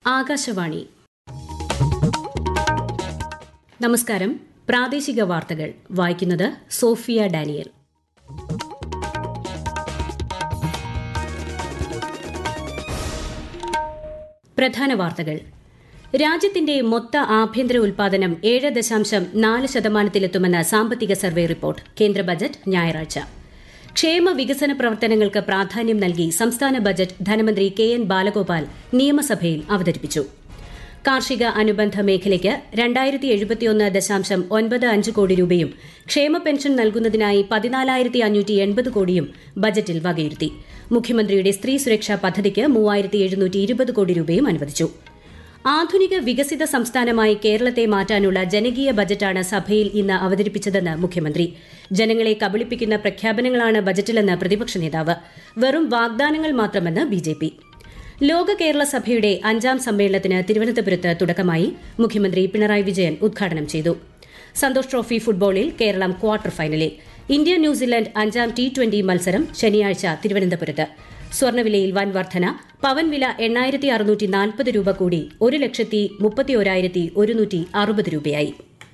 ആകാശവാണി നമസ്കാരം പ്രാദേശിക വാർത്തകൾ വായിക്കുന്നത് സോഫിയ ഡാനിയൽ പ്രധാന വാർത്തകൾ രാജ്യത്തിന്റെ മൊത്ത ആഭ്യന്തര ഉൽപാദനം ഏഴ് ദശാംശം നാല് ശതമാനത്തിലെത്തുമെന്ന് സാമ്പത്തിക സർവേ റിപ്പോർട്ട് കേന്ദ്ര ബജറ്റ് ഞായറാഴ്ച ക്ഷേമ വികസന പ്രവർത്തനങ്ങൾക്ക് പ്രാധാന്യം നൽകി സംസ്ഥാന ബജറ്റ് ധനമന്ത്രി കെ എൻ ബാലഗോപാൽ നിയമസഭയിൽ അവതരിപ്പിച്ചു കാർഷിക അനുബന്ധ മേഖലയ്ക്ക് രണ്ടായിരത്തി എഴുപത്തിയൊന്ന് ദശാംശം ഒൻപത് അഞ്ച് കോടി രൂപയും ക്ഷേമ പെൻഷൻ നൽകുന്നതിനായി പതിനാലായിരത്തി അഞ്ഞൂറ്റി എൺപത് കോടിയും ബജറ്റിൽ വകയിരുത്തി മുഖ്യമന്ത്രിയുടെ സ്ത്രീ സുരക്ഷാ പദ്ധതിക്ക് മൂവായിരത്തി എഴുന്നൂറ്റി ഇരുപത് കോടി രൂപയും അനുവദിച്ചു ആധുനിക വികസിത സംസ്ഥാനമായി കേരളത്തെ മാറ്റാനുള്ള ജനകീയ ബജറ്റാണ് സഭയിൽ ഇന്ന് അവതരിപ്പിച്ചതെന്ന് മുഖ്യമന്ത്രി ജനങ്ങളെ കബളിപ്പിക്കുന്ന പ്രഖ്യാപനങ്ങളാണ് ബജറ്റിലെന്ന് പ്രതിപക്ഷ നേതാവ് വെറും വാഗ്ദാനങ്ങൾ മാത്രമെന്ന് ബിജെപി ലോക കേരള സഭയുടെ അഞ്ചാം സമ്മേളനത്തിന് തിരുവനന്തപുരത്ത് തുടക്കമായി മുഖ്യമന്ത്രി പിണറായി വിജയൻ ഉദ്ഘാടനം ചെയ്തു സന്തോഷ് ട്രോഫി ഫുട്ബോളിൽ കേരളം ക്വാർട്ടർ ഫൈനലിൽ ഇന്ത്യ ന്യൂസിലൻഡ് അഞ്ചാം ടി ട്വന്റി മത്സരം ശനിയാഴ്ച തിരുവനന്തപുരത്ത് സ്വർണ്ണവിലയിൽ വൻ വർധന പവൻ വില എണ്ണായിരത്തി അറുന്നൂറ്റി നാൽപ്പത് രൂപ കൂടി ഒരു ലക്ഷത്തി മുപ്പത്തിയൊരായിരത്തി ഒരുന്നൂറ്റി അറുപത് രൂപയായി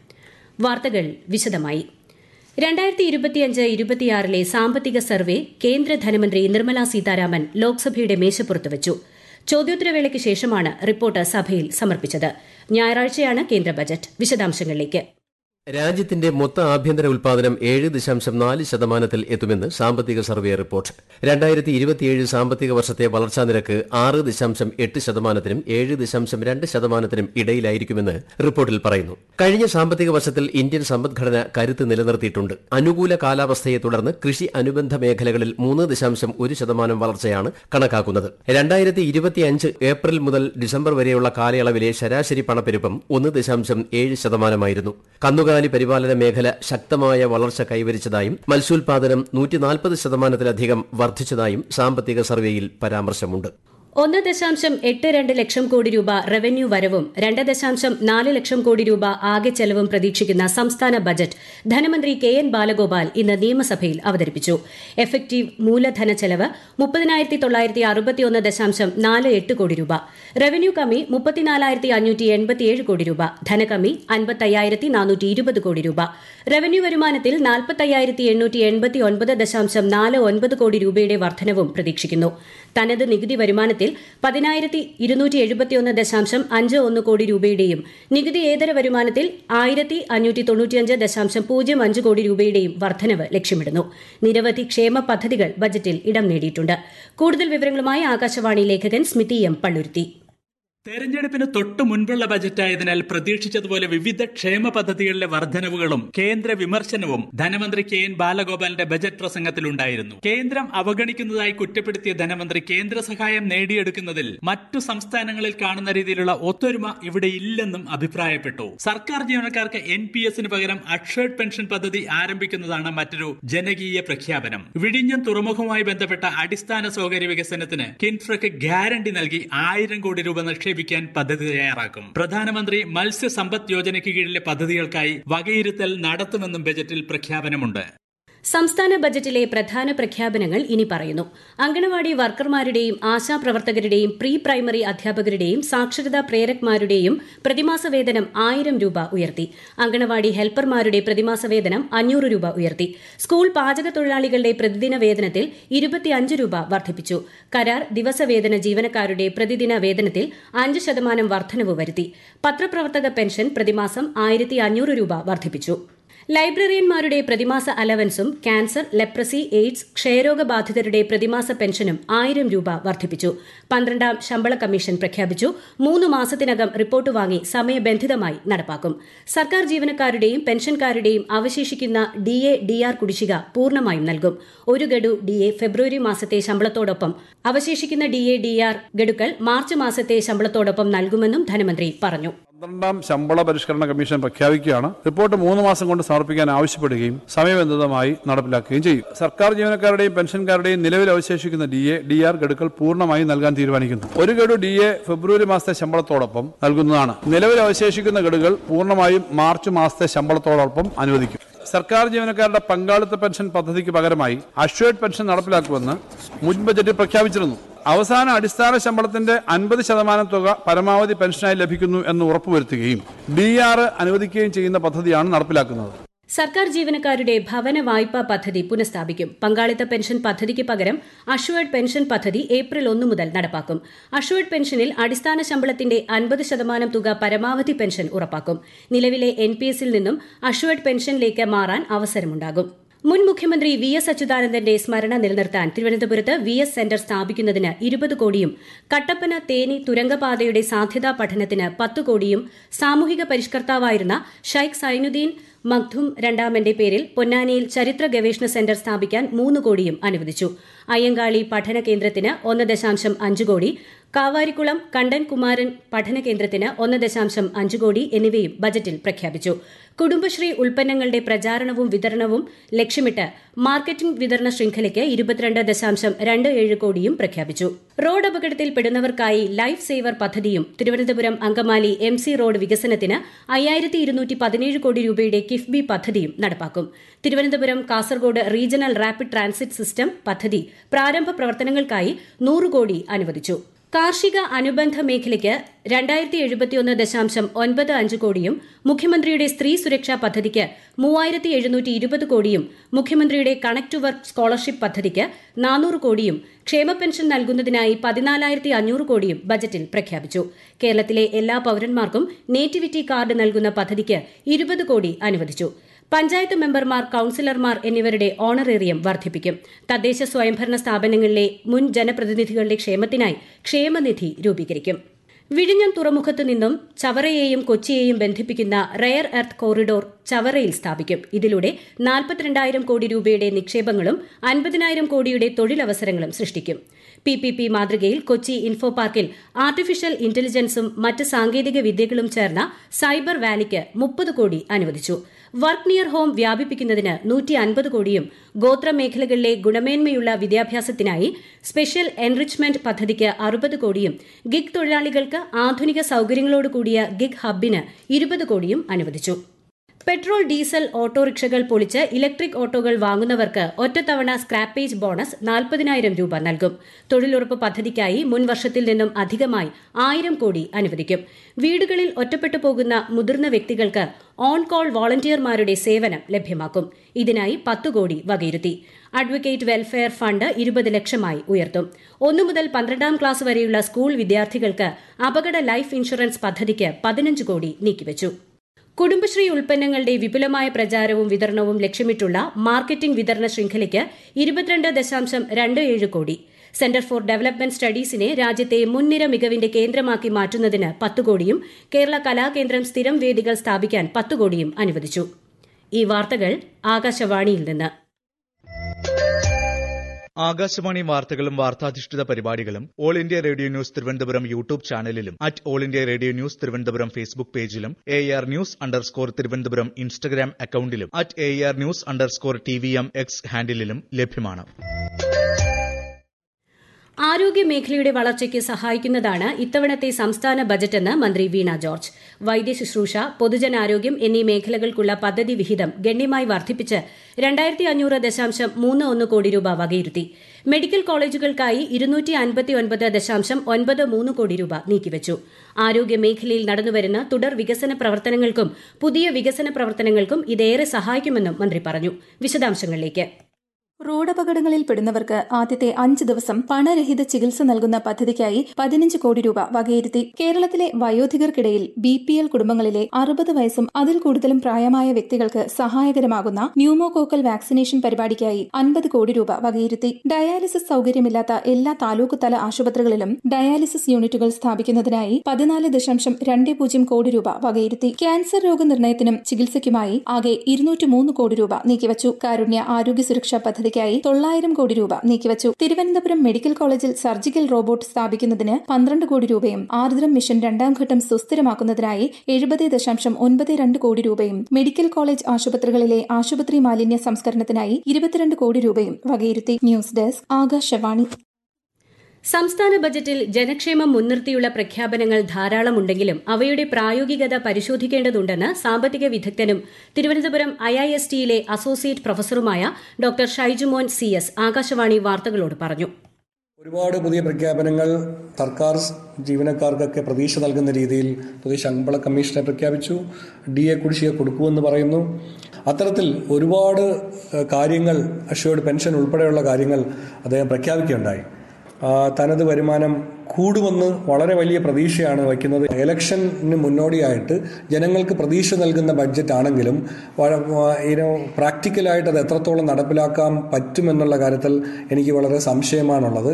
വാർത്തകൾ വിശദമായി രണ്ടായിരത്തി ഇരുപത്തിയഞ്ച് ഇരുപത്തിയാറിലെ സാമ്പത്തിക സർവേ കേന്ദ്ര ധനമന്ത്രി നിർമ്മല സീതാരാമൻ ലോക്സഭയുടെ മേശപ്പുറത്ത് വച്ചു ചോദ്യോത്തരവേളയ്ക്ക് ശേഷമാണ് റിപ്പോർട്ട് സഭയിൽ സമർപ്പിച്ചത് ഞായറാഴ്ചയാണ് കേന്ദ്ര ബജറ്റ് വിശദാംശങ്ങളിലേക്ക് രാജ്യത്തിന്റെ മൊത്ത ആഭ്യന്തര ഉൽപാദനം ഏഴ് ദശാംശം നാല് ശതമാനത്തിൽ എത്തുമെന്ന് സാമ്പത്തിക സർവേ റിപ്പോർട്ട് രണ്ടായിരത്തി ഇരുപത്തിയേഴ് സാമ്പത്തിക വർഷത്തെ വളർച്ചാ നിരക്ക് ആറ് ദശാംശം എട്ട് ശതമാനത്തിനും ഏഴ് ദശാംശം രണ്ട് ശതമാനത്തിനും ഇടയിലായിരിക്കുമെന്ന് റിപ്പോർട്ടിൽ പറയുന്നു കഴിഞ്ഞ സാമ്പത്തിക വർഷത്തിൽ ഇന്ത്യൻ സമ്പദ്ഘടന കരുത്ത് നിലനിർത്തിയിട്ടുണ്ട് അനുകൂല കാലാവസ്ഥയെ തുടർന്ന് കൃഷി അനുബന്ധ മേഖലകളിൽ മൂന്ന് ദശാംശം ഒരു ശതമാനം വളർച്ചയാണ് കണക്കാക്കുന്നത് രണ്ടായിരത്തി ഇരുപത്തിയഞ്ച് ഏപ്രിൽ മുതൽ ഡിസംബർ വരെയുള്ള കാലയളവിലെ ശരാശരി പണപ്പെരുപ്പം ഒന്ന് ദശാംശം ഏഴ് ശതമാനമായിരുന്നു കന്നുകാലി പരിപാലന മേഖല ശക്തമായ വളർച്ച കൈവരിച്ചതായും മത്സ്യോൽപാദനം നൂറ്റിനാൽപ്പത് ശതമാനത്തിലധികം വർദ്ധിച്ചതായും സാമ്പത്തിക സർവേയിൽ പരാമർശമുണ്ട് ഒന്ന് ദശാംശം എട്ട് രണ്ട് ലക്ഷം കോടി രൂപ റവന്യൂ വരവും രണ്ട് ദശാംശം നാല് ലക്ഷം കോടി രൂപ ആകെ ചെലവും പ്രതീക്ഷിക്കുന്ന സംസ്ഥാന ബജറ്റ് ധനമന്ത്രി കെ എൻ ബാലഗോപാൽ ഇന്ന് നിയമസഭയിൽ അവതരിപ്പിച്ചു എഫക്റ്റീവ് മൂലധന ചെലവ് മുപ്പതിനായിരത്തി തൊള്ളായിരത്തി അറുപത്തിയൊന്ന് ദശാംശം നാല് എട്ട് കോടി രൂപ റവന്യൂ കമ്മി മുപ്പത്തിനാലായിരത്തി അഞ്ഞൂറ്റി എൺപത്തിയേഴ് കോടി രൂപ ധനകമ്മി അൻപത്തയ്യായിരത്തി നാനൂറ്റി ഇരുപത് കോടി രൂപ റവന്യൂ വരുമാനത്തിൽ നാൽപ്പത്തയ്യായിരത്തി എണ്ണൂറ്റി എൺപത്തി ഒൻപത് ദശാംശം നാല് ഒൻപത് കോടി രൂപയുടെ വർധനവും പ്രതീക്ഷിക്കുന്നു തനത് നികുതി വരുമാനത്തിൽ പതിനായിരത്തി ഇരുന്നൂറ്റി എഴുപത്തിയൊന്ന് ദശാംശം അഞ്ച് ഒന്ന് കോടി രൂപയുടെയും നികുതിയേതര വരുമാനത്തിൽ ആയിരത്തി അഞ്ഞൂറ്റി തൊണ്ണൂറ്റിയഞ്ച് ദശാംശം പൂജ്യം അഞ്ച് കോടി രൂപയുടെയും വർധനവ് ലക്ഷ്യമിടുന്നു നിരവധി ക്ഷേമ പദ്ധതികൾ ബജറ്റിൽ ഇടം നേടിയിട്ടുണ്ട് കൂടുതൽ വിവരങ്ങളുമായി ആകാശവാണി ലേഖകൻ സ്മിതി എം പള്ളുരുത്തി തെരഞ്ഞെടുപ്പിന് തൊട്ടു മുൻപുള്ള ബജറ്റായതിനാൽ പ്രതീക്ഷിച്ചതുപോലെ വിവിധ ക്ഷേമ പദ്ധതികളിലെ വർധനവുകളും കേന്ദ്ര വിമർശനവും ധനമന്ത്രി കെ എൻ ബാലഗോപാലിന്റെ ബജറ്റ് പ്രസംഗത്തിലുണ്ടായിരുന്നു കേന്ദ്രം അവഗണിക്കുന്നതായി കുറ്റപ്പെടുത്തിയ ധനമന്ത്രി കേന്ദ്ര സഹായം നേടിയെടുക്കുന്നതിൽ മറ്റു സംസ്ഥാനങ്ങളിൽ കാണുന്ന രീതിയിലുള്ള ഒത്തൊരുമ ഇവിടെ ഇല്ലെന്നും അഭിപ്രായപ്പെട്ടു സർക്കാർ ജീവനക്കാർക്ക് എൻ പി എസിന് പകരം അക്ഷേഡ് പെൻഷൻ പദ്ധതി ആരംഭിക്കുന്നതാണ് മറ്റൊരു ജനകീയ പ്രഖ്യാപനം വിഴിഞ്ഞം തുറമുഖവുമായി ബന്ധപ്പെട്ട അടിസ്ഥാന സൗകര്യ വികസനത്തിന് കിൻഫ്രക്ക് ഗ്യാരണ്ടി നൽകി ആയിരം കോടി രൂപ നിക്ഷേപിക്കും നിക്ഷേപിക്കാൻ പദ്ധതി തയ്യാറാക്കും പ്രധാനമന്ത്രി മത്സ്യ സമ്പദ് യോജനയ്ക്ക് കീഴിലെ പദ്ധതികൾക്കായി വകയിരുത്തൽ നടത്തുമെന്നും ബജറ്റിൽ പ്രഖ്യാപനമുണ്ട് സംസ്ഥാന ബജറ്റിലെ പ്രധാന പ്രഖ്യാപനങ്ങൾ ഇനി പറയുന്നു അങ്കണവാടി വർക്കർമാരുടെയും ആശാപ്രവർത്തകരുടെയും പ്രീ പ്രൈമറി അധ്യാപകരുടെയും സാക്ഷരതാ പ്രേരക്മാരുടെയും പ്രതിമാസ വേതനം ആയിരം രൂപ ഉയർത്തി അങ്കണവാടി ഹെൽപ്പർമാരുടെ പ്രതിമാസ വേതനം അഞ്ഞൂറ് രൂപ ഉയർത്തി സ്കൂൾ പാചക തൊഴിലാളികളുടെ പ്രതിദിന വേതനത്തിൽ ഇരുപത്തിയഞ്ച് രൂപ വർദ്ധിപ്പിച്ചു കരാർ ദിവസവേതന ജീവനക്കാരുടെ പ്രതിദിന വേതനത്തിൽ അഞ്ച് ശതമാനം വർധനവ് വരുത്തി പത്രപ്രവർത്തക പെൻഷൻ പ്രതിമാസം ആയിരത്തി അഞ്ഞൂറ് രൂപ വർദ്ധിപ്പിച്ചു ലൈബ്രറിയന്മാരുടെ പ്രതിമാസ അലവൻസും ക്യാൻസർ ലെപ്രസി എയ്ഡ്സ് ക്ഷയരോഗ ബാധിതരുടെ പ്രതിമാസ പെൻഷനും ആയിരം രൂപ വർദ്ധിപ്പിച്ചു പന്ത്രണ്ടാം ശമ്പള കമ്മീഷൻ പ്രഖ്യാപിച്ചു മൂന്ന് മാസത്തിനകം റിപ്പോർട്ട് വാങ്ങി സമയബന്ധിതമായി നടപ്പാക്കും സർക്കാർ ജീവനക്കാരുടെയും പെൻഷൻകാരുടെയും അവശേഷിക്കുന്ന ഡി എ ഡി ആർ കുടിശ്ശിക പൂർണ്ണമായും നൽകും ഒരു ഗഡു ഡി എ ഫെബ്രുവരി മാസത്തെ ശമ്പളത്തോടൊപ്പം അവശേഷിക്കുന്ന ഡി എ ഡി ആർ ഗഡുക്കൾ മാർച്ച് മാസത്തെ ശമ്പളത്തോടൊപ്പം നൽകുമെന്നും ധനമന്ത്രി പറഞ്ഞു പന്ത്രണ്ടാം ശമ്പള പരിഷ്കരണ കമ്മീഷൻ പ്രഖ്യാപിക്കുകയാണ് റിപ്പോർട്ട് മൂന്ന് മാസം കൊണ്ട് സമർപ്പിക്കാൻ ആവശ്യപ്പെടുകയും സമയബന്ധിതമായി നടപ്പിലാക്കുകയും ചെയ്യും സർക്കാർ ജീവനക്കാരുടെയും പെൻഷൻകാരുടെയും നിലവിൽ അവശേഷിക്കുന്ന ഡി എ ഡി ആർ ഗഡുക്കൾ പൂർണ്ണമായി നൽകാൻ തീരുമാനിക്കുന്നു ഒരു ഗഡു ഡി എ ഫെബ്രുവരി മാസത്തെ ശമ്പളത്തോടൊപ്പം നൽകുന്നതാണ് നിലവിൽ അവശേഷിക്കുന്ന ഗഡുകൾ പൂർണ്ണമായും മാർച്ച് മാസത്തെ ശമ്പളത്തോടൊപ്പം അനുവദിക്കും സർക്കാർ ജീവനക്കാരുടെ പങ്കാളിത്ത പെൻഷൻ പദ്ധതിക്ക് പകരമായി അഷ്വേർഡ് പെൻഷൻ നടപ്പിലാക്കുമെന്ന് മുൻ ബജറ്റിൽ പ്രഖ്യാപിച്ചിരുന്നു അവസാന അടിസ്ഥാന ശമ്പളത്തിന്റെ അൻപത് ശതമാനം തുക പരമാവധി പെൻഷനായി ലഭിക്കുന്നു എന്ന് ഉറപ്പുവരുത്തുകയും ഡി ആർ അനുവദിക്കുകയും ചെയ്യുന്ന പദ്ധതിയാണ് നടപ്പിലാക്കുന്നത് സർക്കാർ ജീവനക്കാരുടെ ഭവന വായ്പാ പദ്ധതി പുനഃസ്ഥാപിക്കും പങ്കാളിത്ത പെൻഷൻ പദ്ധതിക്ക് പകരം അഷ്വേർഡ് പെൻഷൻ പദ്ധതി ഏപ്രിൽ ഒന്ന് മുതൽ നടപ്പാക്കും അഷ്വേർഡ് പെൻഷനിൽ അടിസ്ഥാന ശമ്പളത്തിന്റെ അൻപത് ശതമാനം തുക പരമാവധി പെൻഷൻ ഉറപ്പാക്കും നിലവിലെ എൻ പി എസിൽ നിന്നും അഷ്വേർഡ് പെൻഷനിലേക്ക് മാറാൻ അവസരമുണ്ടാകും മുൻ മുഖ്യമന്ത്രി വി എസ് അച്യുതാനന്ദന്റെ സ്മരണ നിലനിർത്താൻ തിരുവനന്തപുരത്ത് വി എസ് സെന്റർ സ്ഥാപിക്കുന്നതിന് ഇരുപത് കോടിയും കട്ടപ്പന തേനി തുരങ്കപാതയുടെ സാധ്യതാ പഠനത്തിന് പത്ത് കോടിയും സാമൂഹിക പരിഷ്കർത്താവായിരുന്ന ഷൈഖ് സൈനുദ്ദീൻ മഖ്ദും രണ്ടാമന്റെ പേരിൽ പൊന്നാനിയിൽ ചരിത്ര ഗവേഷണ സെന്റർ സ്ഥാപിക്കാൻ മൂന്ന് കോടിയും അനുവദിച്ചു അയ്യങ്കാളി പഠന കേന്ദ്രത്തിന് ഒന്ന് ദശാംശം അഞ്ച് കോടി കാവാരിക്കുളം കണ്ടൻ കുമാരൻ പഠന കേന്ദ്രത്തിന് ഒന്ന് ദശാംശം അഞ്ച് കോടി എന്നിവയും ബജറ്റിൽ പ്രഖ്യാപിച്ചു കുടുംബശ്രീ ഉൽപ്പന്നങ്ങളുടെ പ്രചാരണവും വിതരണവും ലക്ഷ്യമിട്ട് മാർക്കറ്റിംഗ് വിതരണ ശൃംഖലയ്ക്ക് ഇരുപത്തിരണ്ട് ദശാംശം രണ്ട് ഏഴ് കോടിയും പ്രഖ്യാപിച്ചു റോഡ് അപകടത്തിൽ പെടുന്നവർക്കായി ലൈഫ് സേവർ പദ്ധതിയും Thiruvananthapuram Angamaly M C road വികസനത്തിന് അയ്യായിരത്തി ഇരുന്നൂറ്റി പതിനേഴ് കോടി രൂപയുടെ കിഫ്ബി പദ്ധതിയും നടപ്പാക്കും Thiruvananthapuram Kasaragod regional rapid transit system പദ്ധതി പ്രാരംഭ പ്രവർത്തനങ്ങൾക്കായി നൂറ് കോടി അനുവദിച്ചു കാർഷിക അനുബന്ധ മേഖലയ്ക്ക് രണ്ടായിരത്തി എഴുപത്തിയൊന്ന് ദശാംശം ഒൻപത് അഞ്ച് കോടിയും മുഖ്യമന്ത്രിയുടെ സ്ത്രീ സുരക്ഷാ പദ്ധതിക്ക് മൂവായിരത്തി എഴുന്നൂറ്റി ഇരുപത് കോടിയും മുഖ്യമന്ത്രിയുടെ കണക്ട് ടു വർക്ക് സ്കോളർഷിപ്പ് പദ്ധതിക്ക് നാനൂറ് കോടിയും ക്ഷേമ പെൻഷൻ നൽകുന്നതിനായി പതിനാലായിരത്തി അഞ്ഞൂറ് കോടിയും ബജറ്റിൽ പ്രഖ്യാപിച്ചു കേരളത്തിലെ എല്ലാ പൌരന്മാർക്കും നേറ്റിവിറ്റി കാർഡ് നൽകുന്ന പദ്ധതിക്ക് ഇരുപത് കോടി അനുവദിച്ചു പഞ്ചായത്ത് മെമ്പർമാർ കൌൺസിലർമാർ എന്നിവരുടെ ഓണറേറിയം വർദ്ധിപ്പിക്കും തദ്ദേശ സ്വയംഭരണ സ്ഥാപനങ്ങളിലെ മുൻ ജനപ്രതിനിധികളുടെ ക്ഷേമത്തിനായി ക്ഷേമനിധി രൂപീകരിക്കും വിഴിഞ്ഞം തുറമുഖത്ത് നിന്നും ചവറയെയും കൊച്ചിയെയും ബന്ധിപ്പിക്കുന്ന റെയർ എർത്ത് കോറിഡോർ ചവറയിൽ സ്ഥാപിക്കും ഇതിലൂടെ നാൽപ്പത്തിരണ്ടായിരം കോടി രൂപയുടെ നിക്ഷേപങ്ങളും അൻപതിനായിരം കോടിയുടെ തൊഴിലവസരങ്ങളും സൃഷ്ടിക്കും പി പി പി മാതൃകയിൽ കൊച്ചി ഇൻഫോ പാർക്കിൽ ആർട്ടിഫിഷ്യൽ ഇന്റലിജൻസും മറ്റ് സാങ്കേതിക വിദ്യകളും ചേർന്ന സൈബർ വാലിക്ക് മുപ്പത് കോടി അനുവദിച്ചു വർക്ക് നിയർ ഹോം വ്യാപിപ്പിക്കുന്നതിന് നൂറ്റി അൻപത് കോടിയും ഗോത്ര മേഖലകളിലെ ഗുണമേന്മയുള്ള വിദ്യാഭ്യാസത്തിനായി സ്പെഷ്യൽ എൻറിച്ച്മെന്റ് പദ്ധതിക്ക് അറുപത് കോടിയും ഗിഗ് തൊഴിലാളികൾക്ക് ആധുനിക സൌകര്യങ്ങളോട് കൂടിയ ഗിഗ് ഹബ്ബിന് ഇരുപത് കോടിയും അനുവദിച്ചു പെട്രോൾ ഡീസൽ ഓട്ടോറിക്ഷകൾ പൊളിച്ച് ഇലക്ട്രിക് ഓട്ടോകൾ വാങ്ങുന്നവർക്ക് ഒറ്റത്തവണ സ്ക്രാപ്പേജ് ബോണസ് നാൽപ്പതിനായിരം രൂപ നൽകും തൊഴിലുറപ്പ് പദ്ധതിക്കായി മുൻ വർഷത്തിൽ നിന്നും അധികമായി ആയിരം കോടി അനുവദിക്കും വീടുകളിൽ ഒറ്റപ്പെട്ടു പോകുന്ന മുതിർന്ന വ്യക്തികൾക്ക് ഓൺ കോൾ വോളണ്ടിയർമാരുടെ സേവനം ലഭ്യമാക്കും ഇതിനായി പത്ത് കോടി വകയിരുത്തി അഡ്വക്കേറ്റ് വെൽഫെയർ ഫണ്ട് ഇരുപത് ലക്ഷമായി ഉയർത്തും ഒന്നു മുതൽ പന്ത്രണ്ടാം ക്ലാസ് വരെയുള്ള സ്കൂൾ വിദ്യാർത്ഥികൾക്ക് അപകട ലൈഫ് ഇൻഷുറൻസ് പദ്ധതിക്ക് പതിനഞ്ച് കോടി നീക്കിവച്ചു കുടുംബശ്രീ ഉൽപ്പന്നങ്ങളുടെ വിപുലമായ പ്രചാരവും വിതരണവും ലക്ഷ്യമിട്ടുള്ള മാർക്കറ്റിംഗ് വിതരണ ശൃംഖലയ്ക്ക് ഇരുപത്തിരണ്ട് ദശാംശം രണ്ട് ഏഴ് കോടി സെന്റർ ഫോർ ഡെവലപ്മെന്റ് സ്റ്റഡീസിനെ രാജ്യത്തെ മുൻനിര മികവിന്റെ കേന്ദ്രമാക്കി മാറ്റുന്നതിന് പത്ത് കോടിയും കേരള കലാകേന്ദ്രം സ്ഥിരം വേദികൾ സ്ഥാപിക്കാൻ പത്ത് കോടിയും അനുവദിച്ചു ഈ വാർത്തകൾ ആകാശവാണിയിൽ നിന്ന് ആകാശവാണി വാർത്തകളും വാർത്താധിഷ്ഠിത പരിപാടികളും all India radio news Thiruvananthapuram YouTube ചാനലിലും at all India radio news Thiruvananthapuram Facebook പേജിലും A R news underscore Thiruvananthapuram Instagram അക്കൌണ്ടിലും at A R news underscore T V M X ഹാൻഡിലും ലഭ്യമാണ് ആരോഗ്യ മേഖലയുടെ വളർച്ചയ്ക്ക് സഹായിക്കുന്നതാണ് ഇത്തവണത്തെ സംസ്ഥാന ബജറ്റെന്ന് മന്ത്രി വീണ ജോർജ് വൈദ്യശുശ്രൂഷ പൊതുജനാരോഗ്യം എന്നീ മേഖലകൾക്കുള്ള പദ്ധതി വിഹിതം ഗണ്യമായി വർദ്ധിപ്പിച്ച് രണ്ടായിരത്തി അഞ്ഞൂറ് ദശാംശം മൂന്ന് ഒന്ന് കോടി രൂപ വകയിരുത്തി മെഡിക്കൽ കോളേജുകൾക്കായി ഇരുന്നൂറ്റി അൻപത്തി ഒൻപത് ദശാംശം ഒൻപത് മൂന്ന് കോടി രൂപ നീക്കിവച്ചു ആരോഗ്യ മേഖലയിൽ നടന്നുവരുന്ന തുടർ വികസന പ്രവർത്തനങ്ങൾക്കും പുതിയ വികസന പ്രവർത്തനങ്ങൾക്കും ഇതേറെ സഹായിക്കുമെന്നും മന്ത്രി പറഞ്ഞു വിശദാംശങ്ങളിലേക്ക് റോഡപകടങ്ങളിൽ പെടുന്നവർക്ക് ആദ്യത്തെ അഞ്ച് ദിവസം പണരഹിത ചികിത്സ നൽകുന്ന പദ്ധതിക്കായി പതിനഞ്ച് കോടി രൂപ വകയിരുത്തി കേരളത്തിലെ വയോധികർക്കിടയിൽ ബി പി എൽ കുടുംബങ്ങളിലെ അറുപത് വയസ്സും അതിൽ കൂടുതലും പ്രായമായ വ്യക്തികൾക്ക് സഹായകരമാകുന്ന ന്യൂമോകോക്കൽ വാക്സിനേഷൻ പരിപാടിക്കായി അൻപത് കോടി രൂപ വകയിരുത്തി ഡയാലിസിസ് സൌകര്യമില്ലാത്ത എല്ലാ താലൂക്ക് തല ആശുപത്രികളിലും ഡയാലിസിസ് യൂണിറ്റുകൾ സ്ഥാപിക്കുന്നതിനായി പതിനാല് ദശാംശം രണ്ട് പൂജ്യം കോടി രൂപ വകയിരുത്തി ക്യാൻസർ രോഗനിർണയത്തിനും ചികിത്സയ്ക്കുമായി ആകെ ഇരുന്നൂറ്റി മൂന്ന് കോടി രൂപ നീക്കിവച്ചു കാരുണ്യ ആരോഗ്യ സുരക്ഷാ പദ്ധതി പദ്ധതിക്കായി തൊള്ളായിരം കോടി രൂപ നീക്കിവച്ചു തിരുവനന്തപുരം മെഡിക്കൽ കോളേജിൽ സർജിക്കൽ റോബോട്ട് സ്ഥാപിക്കുന്നതിന് പന്ത്രണ്ട് കോടി രൂപയും ആർദ്രം മിഷൻ രണ്ടാം ഘട്ടം സുസ്ഥിരമാക്കുന്നതിനായി എഴുപത് ദശാംശം ഒൻപത് രണ്ട് കോടി രൂപയും മെഡിക്കൽ കോളേജ് ആശുപത്രികളിലെ ആശുപത്രി മാലിന്യ സംസ്കരണത്തിനായി ഇരുപത്തിരണ്ട് കോടി രൂപയും വകയിരുത്തി ന്യൂസ് ഡെസ്ക് ആകാശവാണി സംസ്ഥാന ബജറ്റിൽ ജനക്ഷേമം മുൻനിർത്തിയുള്ള പ്രഖ്യാപനങ്ങൾ ധാരാളമുണ്ടെങ്കിലും അവയുടെ പ്രായോഗികത പരിശോധിക്കേണ്ടതുണ്ടെന്ന് സാമ്പത്തിക വിദഗ്ധനും തിരുവനന്തപുരം ഐഐഎസ്ടിയിലെ അസോസിയേറ്റ് പ്രൊഫസറുമായ doctor Shaijumon C S Akashvani വാർത്തകളോട് പറഞ്ഞു ഒരുപാട് പുതിയ പ്രഖ്യാപനങ്ങൾ സർക്കാർ ജീവനക്കാർക്കൊക്കെ പ്രതീക്ഷ നൽകുന്ന രീതിയിൽ പുതിയ ശമ്പള കമ്മീഷനെ പ്രഖ്യാപിച്ചു ഡി എ കുടിശ്ശിക കൊടുക്കുമെന്ന് പറയുന്നു അത്തരത്തിൽ ഒരുപാട് കാര്യങ്ങൾ അഷ്വേർഡ് പെൻഷൻ ഉൾപ്പെടെയുള്ള കാര്യങ്ങൾ അദ്ദേഹം പ്രഖ്യാപിക്കുകയുണ്ടായി തനത് വരുമാനം കൂടുമെന്ന് വളരെ വലിയ പ്രതീക്ഷയാണ് വയ്ക്കുന്നത് ഇലക്ഷന് മുന്നോടിയായിട്ട് ജനങ്ങൾക്ക് പ്രതീക്ഷ നൽകുന്ന ബഡ്ജറ്റ് ആണെങ്കിലും പ്രാക്ടിക്കലായിട്ട് അത് എത്രത്തോളം നടപ്പിലാക്കാൻ പറ്റുമെന്നുള്ള കാര്യത്തിൽ എനിക്ക് വളരെ സംശയമാണുള്ളത്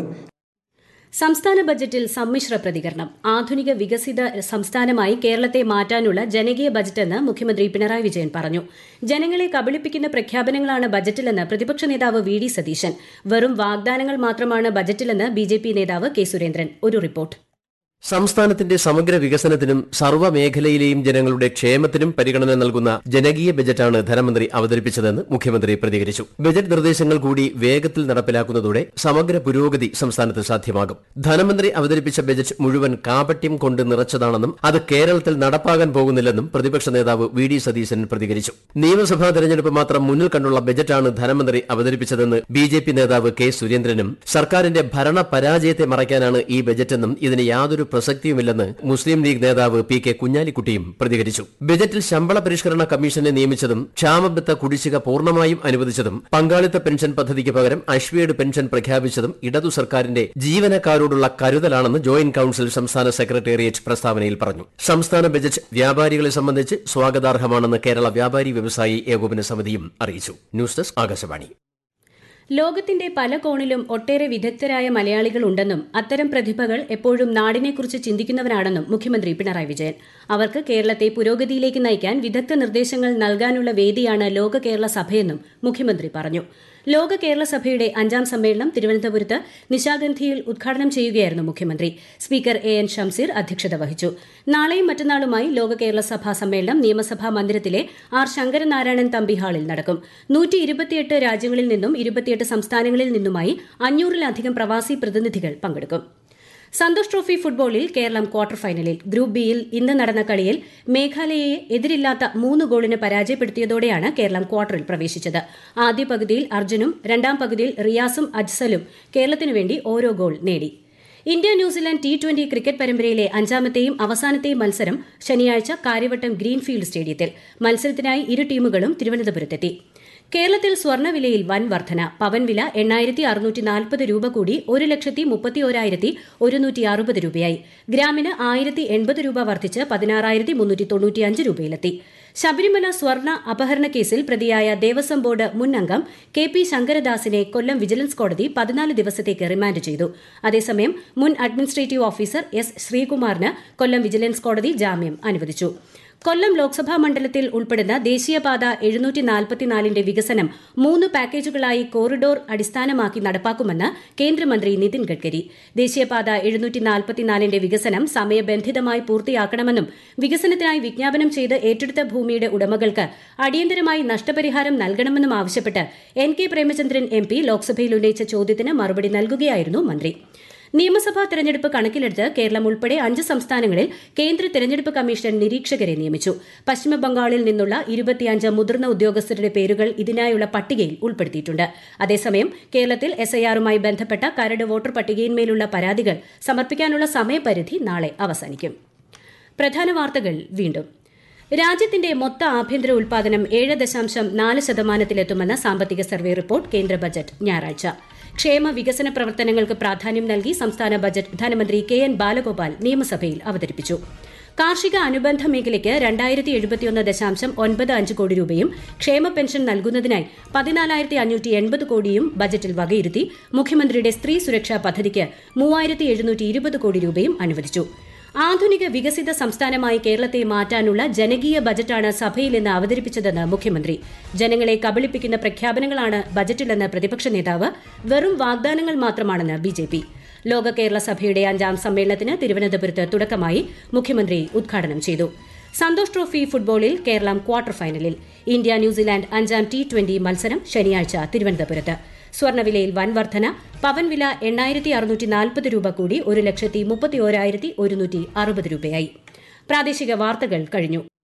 സംസ്ഥാന ബജറ്റിൽ സമ്മിശ്ര പ്രതികരണം ആധുനിക വികസിത സംസ്ഥാനമായി കേരളത്തെ മാറ്റാനുള്ള ജനകീയ ബജറ്റെന്ന് മുഖ്യമന്ത്രി പിണറായി വിജയൻ പറഞ്ഞു ജനങ്ങളെ കബളിപ്പിക്കുന്ന പ്രഖ്യാപനങ്ങളാണ് ബജറ്റിലെന്ന് പ്രതിപക്ഷ നേതാവ് വി ഡി സതീശൻ വെറും വാഗ്ദാനങ്ങൾ മാത്രമാണ് ബജറ്റിലെന്ന് ബി ജെ പി നേതാവ് കെ സുരേന്ദ്രൻ ഒരു റിപ്പോർട്ട് സംസ്ഥാനത്തിന്റെ സമഗ്ര വികസനത്തിനും സർവ്വമേഖലയിലെയും ജനങ്ങളുടെ ക്ഷേമത്തിനും പരിഗണന നൽകുന്ന ജനകീയ ബജറ്റാണ് ധനമന്ത്രി അവതരിപ്പിച്ചതെന്ന് മുഖ്യമന്ത്രി പ്രതികരിച്ചു ബജറ്റ് നിർദ്ദേശങ്ങൾ കൂടി വേഗത്തിൽ നടപ്പിലാക്കുന്നതോടെ സമഗ്ര പുരോഗതി സംസ്ഥാനത്ത് സാധ്യമാകും ധനമന്ത്രി അവതരിപ്പിച്ച ബജറ്റ് മുഴുവൻ കാപട്യം കൊണ്ട് നിറച്ചതാണെന്നും അത് കേരളത്തിൽ നടപ്പാകാൻ പോകുന്നില്ലെന്നും പ്രതിപക്ഷ നേതാവ് വി ഡി സതീശൻ പ്രതികരിച്ചു നിയമസഭാ തെരഞ്ഞെടുപ്പ് മാത്രം മുന്നിൽ കണ്ടുള്ള ബജറ്റാണ് ധനമന്ത്രി അവതരിപ്പിച്ചതെന്ന് ബി ജെ പി നേതാവ് കെ സുരേന്ദ്രനും സർക്കാരിന്റെ ഭരണ പരാജയത്തെ മറയ്ക്കാനാണ് ഈ ബജറ്റെന്നും ഇതിന് യാതൊരു പ്രസക്തിയുമില്ലെന്ന് മുസ്ലിം ലീഗ് നേതാവ് പി കെ കുഞ്ഞാലിക്കുട്ടിയും പ്രതികരിച്ചു ബജറ്റിൽ ശമ്പള പരിഷ്കരണ കമ്മീഷനെ നിയമിച്ചതും ക്ഷാമബത്ത കുടിശ്ശിക പൂർണ്ണമായും അനുവദിച്ചതും പങ്കാളിത്ത പെൻഷൻ പദ്ധതിക്ക് പകരം അശ്വേഡ് പെൻഷൻ പ്രഖ്യാപിച്ചതും ഇടതു സർക്കാരിന്റെ ജീവനക്കാരോടുള്ള കരുതലാണെന്ന് ജോയിന്റ് കൌൺസിൽ സംസ്ഥാന സെക്രട്ടേറിയറ്റ് പ്രസ്താവനയിൽ പറഞ്ഞു സംസ്ഥാന ബജറ്റ് വ്യാപാരികളെ സംബന്ധിച്ച് സ്വാഗതാർഹമാണെന്ന് കേരള വ്യാപാരി വ്യവസായി ഏകോപന സമിതിയും അറിയിച്ചു ന്യൂസ് ഡെസ്ക് ആകാശവാണി ലോകത്തിന്റെ പല കോണിലും ഒട്ടേറെ വിദഗ്ധരായ മലയാളികൾ ഉണ്ടെന്നും അത്തരം പ്രതിഭകൾ എപ്പോഴും നാടിനെക്കുറിച്ച് ചിന്തിക്കുന്നവരാണെന്നും മുഖ്യമന്ത്രി പിണറായി വിജയൻ അവർക്ക് കേരളത്തെ പുരോഗതിയിലേക്ക് നയിക്കാൻ വിദഗ്ധ നിർദ്ദേശങ്ങൾ നൽകാനുള്ള വേദിയാണ് ലോക കേരള സഭയെന്നും മുഖ്യമന്ത്രി പറഞ്ഞു ലോക കേരള സഭയുടെ അഞ്ചാം സമ്മേളനം തിരുവനന്തപുരത്ത് നിശാഗന്ധിയിൽ ഉദ്ഘാടനം ചെയ്യുകയായിരുന്നു മുഖ്യമന്ത്രി സ്പീക്കർ എ എൻ ഷംസീർ അധ്യക്ഷത വഹിച്ചു നാളെയും മറ്റന്നാളുമായി ലോക കേരള സഭാ സമ്മേളനം നിയമസഭാ മന്ദിരത്തിലെ ആർ ശങ്കരനാരായണൻ തമ്പി ഹാളിൽ നടക്കും നൂറ്റി ഇരുപത്തിയെട്ട് രാജ്യങ്ങളിൽ നിന്നും ഇരുപത്തിയെട്ട് സംസ്ഥാനങ്ങളിൽ നിന്നുമായി അഞ്ഞൂറിലധികം പ്രവാസി പ്രതിനിധികൾ പങ്കെടുക്കും സന്തോഷ് ട്രോഫി ഫുട്ബോളിൽ കേരളം ക്വാർട്ടർ ഫൈനലിൽ ഗ്രൂപ്പ് ബിയിൽ ഇന്ന് നടന്ന കളിയിൽ മേഘാലയയെ എതിരില്ലാത്ത മൂന്ന് ഗോളിന് പരാജയപ്പെടുത്തിയതോടെയാണ് കേരളം ക്വാർട്ടറിൽ പ്രവേശിച്ചത് ആദ്യ പകുതിയിൽ അർജുനും രണ്ടാം പകുതിയിൽ റിയാസും അജ്സലും കേരളത്തിനു വേണ്ടി ഓരോ ഗോൾ നേടി India New Zealand T twenty cricket പരമ്പരയിലെ അഞ്ചാമത്തെയും അവസാനത്തെയും മത്സരം ശനിയാഴ്ച കാര്യവട്ടം ഗ്രീൻഫീൽഡ് സ്റ്റേഡിയത്തിൽ മത്സരത്തിനായി ഇരു ടീമുകളും തിരുവനന്തപുരത്തെത്തി കേരളത്തിൽ സ്വർണ്ണവിലയിൽ വൻ വർധന പവൻ വില എണ്ണായിരത്തി അറുന്നൂറ്റി നാൽപ്പത് രൂപ കൂടി ഒരു ലക്ഷത്തി മുപ്പത്തി ഓരായിരത്തി ഒരുന്നൂറ്റി അറുപത് രൂപയായി ഗ്രാമിന് ആയിരത്തി എൺപത് രൂപ വർദ്ധിച്ച് പതിനാറായിരത്തി മുന്നൂറ്റി തൊണ്ണൂറ്റിയഞ്ച് രൂപയിലെത്തി ശബരിമല സ്വർണ്ണ അപഹരണ കേസിൽ പ്രതിയായ ദേവസ്വം ബോർഡ് മുൻ അംഗം കെ പി ശങ്കരദാസിനെ കൊല്ലം വിജിലൻസ് കോടതി പതിനാല് ദിവസത്തേക്ക് റിമാൻഡ് ചെയ്തു അതേസമയം മുൻ അഡ്മിനിസ്ട്രേറ്റീവ് ഓഫീസർ എസ് ശ്രീകുമാറിന് കൊല്ലം വിജിലൻസ് കോടതി ജാമ്യം അനുവദിച്ചു കൊല്ലം ലോക്സഭാ മണ്ഡലത്തിൽ ഉൾപ്പെടുന്ന ദേശീയപാത എഴുന്നൂറ്റി നാൽപ്പത്തിനാലിന്റെ വികസനം മൂന്ന് പാക്കേജുകളായി കോറിഡോർ അടിസ്ഥാനമാക്കി നടപ്പാക്കുമെന്ന് കേന്ദ്രമന്ത്രി നിതിൻ ഗഡ്കരി ദേശീയപാത എഴുന്നൂറ്റി നാൽപ്പത്തിനാലിന്റെ വികസനം സമയബന്ധിതമായി പൂർത്തിയാക്കണമെന്നും വികസനത്തിനായി വിജ്ഞാപനം ചെയ്ത് ഏറ്റെടുത്ത ഭൂമിയുടെ ഉടമകൾക്ക് അടിയന്തരമായി നഷ്ടപരിഹാരം നൽകണമെന്നും ആവശ്യപ്പെട്ട് N K Premachandran M P ലോക്സഭയിൽ ഉന്നയിച്ച ചോദ്യത്തിന് മറുപടി നൽകുകയായിരുന്നു മന്ത്രി നിയമസഭാ തെരഞ്ഞെടുപ്പ് കണക്കിലെടുത്ത് കേരളം ഉൾപ്പെടെ അഞ്ച് സംസ്ഥാനങ്ങളിൽ കേന്ദ്ര തെരഞ്ഞെടുപ്പ് കമ്മീഷൻ നിരീക്ഷകരെ നിയമിച്ചു പശ്ചിമബംഗാളിൽ നിന്നുള്ള ഇരുപത്തിയഞ്ച് മുതിർന്ന ഉദ്യോഗസ്ഥരുടെ പേരുകൾ ഇതിനായുള്ള പട്ടികയിൽ ഉൾപ്പെടുത്തിയിട്ടുണ്ട് അതേസമയം കേരളത്തിൽ എസ്ഐആറുമായി ബന്ധപ്പെട്ട കരട് വോട്ടർ പട്ടികയിന്മേലുള്ള പരാതികൾ സമർപ്പിക്കാനുള്ള സമയപരിധി നാളെ അവസാനിക്കും പ്രധാന വാർത്തകൾ വീണ്ടും രാജ്യത്തിന്റെ മൊത്ത ആഭ്യന്തര ഉൽപാദനം ഏഴ് ദശാംശം നാല് ശതമാനത്തിലെത്തുമെന്ന സാമ്പത്തിക സർവേ റിപ്പോർട്ട് കേന്ദ്ര ബജറ്റ് ഞായറാഴ്ച ക്ഷേമ വികസന പ്രവർത്തനങ്ങൾക്ക് പ്രാധാന്യം നൽകി സംസ്ഥാന ബജറ്റ് ധനമന്ത്രി കെ എൻ ബാലഗോപാൽ നിയമസഭയിൽ അവതരിപ്പിച്ചു കാർഷിക അനുബന്ധ മേഖലയ്ക്ക് രണ്ടായിരത്തി എഴുപത്തിയൊന്ന് ദശാംശം ഒൻപത് അഞ്ച് കോടി രൂപയും ക്ഷേമ പെൻഷൻ നൽകുന്നതിനായി പതിനാലായിരത്തി അഞ്ഞൂറ്റി എൺപത് കോടിയും ബജറ്റിൽ വകയിരുത്തി മുഖ്യമന്ത്രിയുടെ സ്ത്രീ സുരക്ഷാ പദ്ധതിക്ക് മൂവായിരത്തി എഴുന്നൂറ്റി ഇരുപത് കോടി രൂപയും അനുവദിച്ചു ആധുനിക വികസിത സംസ്ഥാനമായി കേരളത്തെ മാറ്റാനുള്ള ജനകീയ ബജറ്റാണ് സഭയിൽ ഇന്ന് അവതരിപ്പിച്ചതെന്ന് മുഖ്യമന്ത്രി ജനങ്ങളെ കബളിപ്പിക്കുന്ന പ്രഖ്യാപനങ്ങളാണ് ബജറ്റിലെന്ന് പ്രതിപക്ഷ നേതാവ് വെറും വാഗ്ദാനങ്ങൾ മാത്രമാണെന്ന് ബിജെപി ലോക കേരള സഭയുടെ അഞ്ചാം സമ്മേളനത്തിന് തിരുവനന്തപുരത്ത് തുടക്കമായി മുഖ്യമന്ത്രി ഉദ്ഘാടനം ചെയ്തു സന്തോഷ് ട്രോഫി ഫുട്ബോളിൽ കേരളം ക്വാർട്ടർ ഫൈനലിൽ ഇന്ത്യ ന്യൂസിലാൻഡ് അഞ്ചാം ടി ട്വന്റി മത്സരം ശനിയാഴ്ച തിരുവനന്തപുരത്ത് സ്വർണ്ണവിലയിൽ വൻ വർധന പവൻ വില എണ്ണായിരത്തി അറുന്നൂറ്റി നാൽപ്പത് രൂപ കൂടി ഒരു ലക്ഷത്തി മുപ്പത്തി ഓരായിരത്തി ഒരുന്നൂറ്റി അറുപത് രൂപയായി പ്രാദേശിക വാർത്തകൾ കഴിഞ്ഞു